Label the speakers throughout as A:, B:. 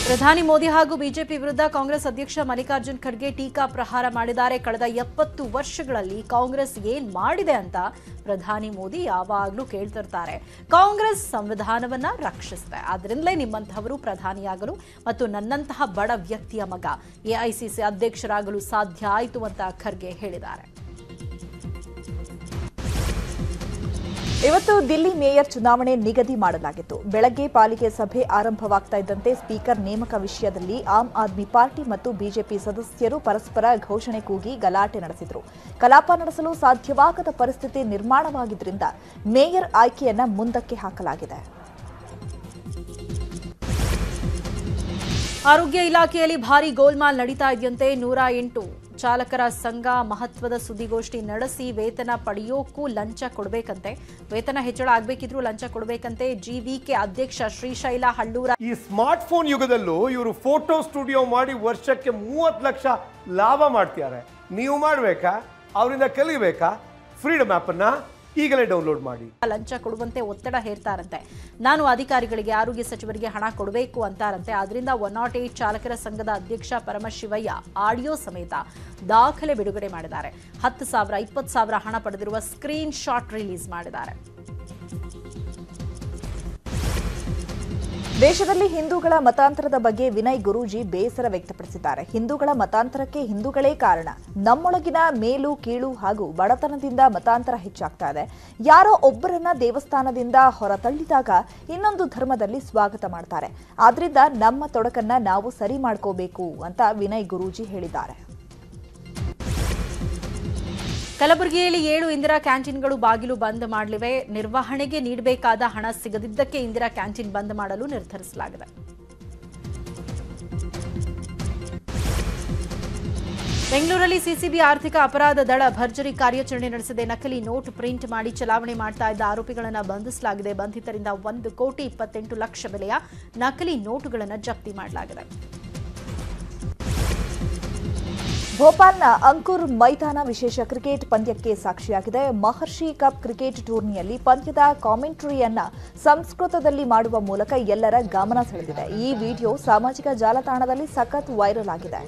A: ಪ್ರಧಾನಿ ಮೋದಿ ಹಾಗೂ ಬಿಜೆಪಿ ವಿರುದ್ಧ ಕಾಂಗ್ರೆಸ್ ಅಧ್ಯಕ್ಷ ಮಲ್ಲಿಕಾರ್ಜುನ್ ಖರ್ಗೆ ಟೀಕಾ ಪ್ರಹಾರ ಮಾಡಿದ್ದಾರೆ ಕಳೆದ ಎಪ್ಪತ್ತು ವರ್ಷಗಳಲ್ಲಿ ಕಾಂಗ್ರೆಸ್ ಏನ್ ಮಾಡಿದೆ ಅಂತ ಪ್ರಧಾನಿ ಮೋದಿ ಯಾವಾಗಲೂ ಕೇಳ್ತಿರ್ತಾರೆ ಕಾಂಗ್ರೆಸ್ ಸಂವಿಧಾನವನ್ನ ರಕ್ಷಿಸಿದೆ ಆದ್ರಿಂದಲೇ ನಿಮ್ಮಂತಹವರು ಪ್ರಧಾನಿಯಾಗಲು ಮತ್ತು ನನ್ನಂತಹ ಬಡ ವ್ಯಕ್ತಿಯ ಮಗ ಎಐಸಿಸಿ ಅಧ್ಯಕ್ಷರಾಗಲು ಸಾಧ್ಯ ಆಯಿತು ಅಂತ ಖರ್ಗೆ ಹೇಳಿದ್ದಾರೆ
B: ಇವತ್ತು ದಿಲ್ಲಿ ಮೇಯರ್ ಚುನಾವಣೆ ನಿಗದಿ ಮಾಡಲಾಗಿತ್ತು ಬೆಳಗ್ಗೆ ಪಾಲಿಕೆ ಸಭೆ ಆರಂಭವಾಗ್ತಾ ಇದ್ದಂತೆ ಸ್ಪೀಕರ್ ನೇಮಕ ವಿಷಯದಲ್ಲಿ ಆಮ್ ಆದ್ಮಿ ಪಾರ್ಟಿ ಮತ್ತು ಬಿಜೆಪಿ ಸದಸ್ಯರು ಪರಸ್ಪರ ಘೋಷಣೆ ಕೂಗಿ ಗಲಾಟೆ ನಡೆಸಿದ್ರು ಕಲಾಪ ನಡೆಸಲು ಸಾಧ್ಯವಾಗದ ಪರಿಸ್ಥಿತಿ ನಿರ್ಮಾಣವಾಗಿದ್ದರಿಂದ ಮೇಯರ್ ಆಯ್ಕೆಯನ್ನ ಮುಂದಕ್ಕೆ ಹಾಕಲಾಗಿದೆ
A: ಆರೋಗ್ಯ ಇಲಾಖೆಯಲ್ಲಿ ಭಾರಿ ಗೋಲ್ಮಾಲ್ ನಡೀತಾ ಇದೆಯಂತೆ ನೂರ ಎಂಟು ಚಾಲಕರ ಸಂಘ ಮಹತ್ವದ ಸುದ್ದಿಗೋಷ್ಠಿ ನಡೆಸಿ ವೇತನ ಪಡೆಯೋಕ್ಕೂ ಲಂಚ ಕೊಡಬೇಕಂತೆ ವೇತನ ಹೆಚ್ಚಳ ಆಗ್ಬೇಕಿದ್ರೂ ಲಂಚ ಕೊಡಬೇಕಂತೆ ಜಿವಿಕೆ ಅಧ್ಯಕ್ಷ ಶ್ರೀಶೈಲ ಹಳ್ಳೂರ
C: ಈ ಸ್ಮಾರ್ಟ್ ಫೋನ್ ಯುಗದಲ್ಲೂ ಇವರು ಫೋಟೋ ಸ್ಟುಡಿಯೋ ಮಾಡಿ ವರ್ಷಕ್ಕೆ ಮೂವತ್ತು ಲಕ್ಷ ಲಾಭ ಮಾಡ್ತಿದ್ದಾರೆ ನೀವು ಮಾಡಬೇಕಾ ಅವರಿಂದ ಕಲಿಬೇಕಾ ಫ್ರೀಡಮ್ ಆ್ಯಪನ್ನು ಈಗಲೇ ಡೌನ್ಲೋಡ್ ಮಾಡಿ
A: ಲಂಚ ಕೊಡುವಂತೆ ಒತ್ತಡ ಹೇರ್ತಾರಂತೆ ನಾನು ಅಧಿಕಾರಿಗಳಿಗೆ ಆರೋಗ್ಯ ಸಚಿವರಿಗೆ ಹಣ ಕೊಡಬೇಕು ಅಂತಾರಂತೆ ಆದ್ರಿಂದ ಒನ್ ನಾಟ್ ಏಟ್ ಚಾಲಕರ ಸಂಘದ ಅಧ್ಯಕ್ಷ ಪರಮಶಿವಯ್ಯ ಆಡಿಯೋ ಸಮೇತ ದಾಖಲೆ ಬಿಡುಗಡೆ ಮಾಡಿದ್ದಾರೆ ಹತ್ತು ಸಾವಿರ ಇಪ್ಪತ್ತು ಸಾವಿರ ಹಣ ಪಡೆದಿರುವ ಸ್ಕ್ರೀನ್ ಶಾಟ್ ರಿಲೀಸ್ ಮಾಡಿದ್ದಾರೆ
B: ದೇಶದಲ್ಲಿ ಹಿಂದೂಗಳ ಮತಾಂತರದ ಬಗ್ಗೆ ವಿನಯ್ ಗುರೂಜಿ ಬೇಸರ ವ್ಯಕ್ತಪಡಿಸಿದ್ದಾರೆ ಹಿಂದೂಗಳ ಮತಾಂತರಕ್ಕೆ ಹಿಂದೂಗಳೇ ಕಾರಣ ನಮ್ಮೊಳಗಿನ ಮೇಲು ಕೀಳು ಹಾಗೂ ಬಡತನದಿಂದ ಮತಾಂತರ ಹೆಚ್ಚಾಗ್ತಾ ಇದೆ ಯಾರೋ ಒಬ್ಬರನ್ನ ದೇವಸ್ಥಾನದಿಂದ ಹೊರತಳ್ಳಿದಾಗ ಇನ್ನೊಂದು ಧರ್ಮದಲ್ಲಿ ಸ್ವಾಗತ ಮಾಡ್ತಾರೆ ಆದ್ರಿಂದ ನಮ್ಮ ತೊಡಕನ್ನ ನಾವು ಸರಿ ಮಾಡ್ಕೋಬೇಕು ಅಂತ ವಿನಯ್ ಗುರೂಜಿ ಹೇಳಿದ್ದಾರೆ
A: ಕಲಬುರಗಿಯಲ್ಲಿ ಏಳು ಇಂದಿರಾ ಕ್ಯಾಂಟೀನ್ಗಳು ಬಾಗಿಲು ಬಂದ್ ಮಾಡಲಿವೆ ನಿರ್ವಹಣೆಗೆ ನೀಡಬೇಕಾದ ಹಣ ಸಿಗದಿದ್ದಕ್ಕೆ ಇಂದಿರಾ ಕ್ಯಾಂಟೀನ್ ಬಂದ್ ಮಾಡಲು ನಿರ್ಧರಿಸಲಾಗಿದೆ ಬೆಂಗಳೂರಲ್ಲಿ ಸಿಸಿಬಿ ಆರ್ಥಿಕ ಅಪರಾಧ ದಳ ಭರ್ಜರಿ ಕಾರ್ಯಾಚರಣೆ ನಡೆಸಿದೆ ನಕಲಿ ನೋಟ್ ಪ್ರಿಂಟ್ ಮಾಡಿ ಚಲಾವಣೆ ಮಾಡ್ತಾ ಇದ್ದ ಆರೋಪಿಗಳನ್ನು ಬಂಧಿಸಲಾಗಿದೆ ಬಂಧಿತರಿಂದ ಒಂದು ಕೋಟಿ ಇಪ್ಪತ್ತೆಂಟು ಲಕ್ಷ ಬೆಲೆಯ ನಕಲಿ ನೋಟುಗಳನ್ನು ಜಪ್ತಿ ಮಾಡಲಾಗಿದೆ
B: ಭೋಪಾಲ್ನ ಅಂಕುರ್ ಮೈದಾನ ವಿಶೇಷ ಕ್ರಿಕೆಟ್ ಪಂದ್ಯಕ್ಕೆ ಸಾಕ್ಷಿಯಾಗಿದೆ ಮಹರ್ಷಿ ಕಪ್ ಕ್ರಿಕೆಟ್ ಟೂರ್ನಿಯಲ್ಲಿ ಪಂದ್ಯದ ಕಾಮೆಂಟ್ರಿಯನ್ನ ಸಂಸ್ಕೃತದಲ್ಲಿ ಮಾಡುವ ಮೂಲಕ ಎಲ್ಲರ ಗಮನ ಸೆಳೆದಿದೆ ಈ ವಿಡಿಯೋ ಸಾಮಾಜಿಕ ಜಾಲತಾಣದಲ್ಲಿ ಸಖತ್ ವೈರಲ್ ಆಗಿದೆ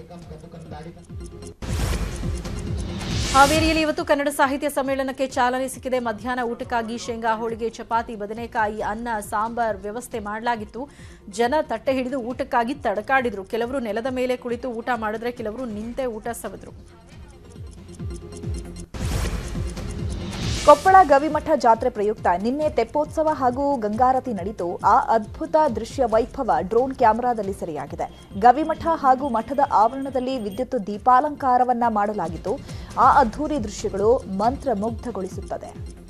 A: ಹಾವೇರಿಯಲ್ಲಿ ಇವತ್ತು ಕನ್ನಡ ಸಾಹಿತ್ಯ ಸಮ್ಮೇಳನಕ್ಕೆ ಚಾಲನೆ ಸಿಕ್ಕಿದೆ ಮಧ್ಯಾಹ್ನ ಊಟಕ್ಕಾಗಿ ಶೇಂಗಾ ಹೋಳಿಗೆ ಚಪಾತಿ ಬದನೆಕಾಯಿ ಅನ್ನ ಸಾಂಬಾರ್ ವ್ಯವಸ್ಥೆ ಮಾಡಲಾಗಿತ್ತು ಜನ ತಟ್ಟೆ ಹಿಡಿದು ಊಟಕ್ಕಾಗಿ ತಡಕಾಡಿದ್ರು ಕೆಲವರು ನೆಲದ ಮೇಲೆ ಕುಳಿತು ಊಟ ಮಾಡಿದ್ರೆ ಕೆಲವರು ನಿಂತೆ ಊಟ ಸವಿದ್ರು
B: ಕೊಪ್ಪಳ ಗವಿಮಠ ಜಾತ್ರೆ ಪ್ರಯುಕ್ತ ನಿನ್ನೆ ತೆಪ್ಪೋತ್ಸವ ಹಾಗೂ ಗಂಗಾರತಿ ನಡೀತು ಆ ಅದ್ಭುತ ದೃಶ್ಯ ವೈಭವ ಡ್ರೋನ್ ಕ್ಯಾಮೆರಾದಲ್ಲಿ ಸೆರೆಯಾಗಿದೆ ಗವಿಮಠ ಹಾಗೂ ಮಠದ ಆವರಣದಲ್ಲಿ ವಿದ್ಯುತ್ ದೀಪಾಲಂಕಾರವನ್ನ ಮಾಡಲಾಗಿತ್ತು ಆ ಅದ್ಧೂರಿ ದೃಶ್ಯಗಳು ಮಂತ್ರಮುಗ್ಧಗೊಳಿಸುತ್ತದೆ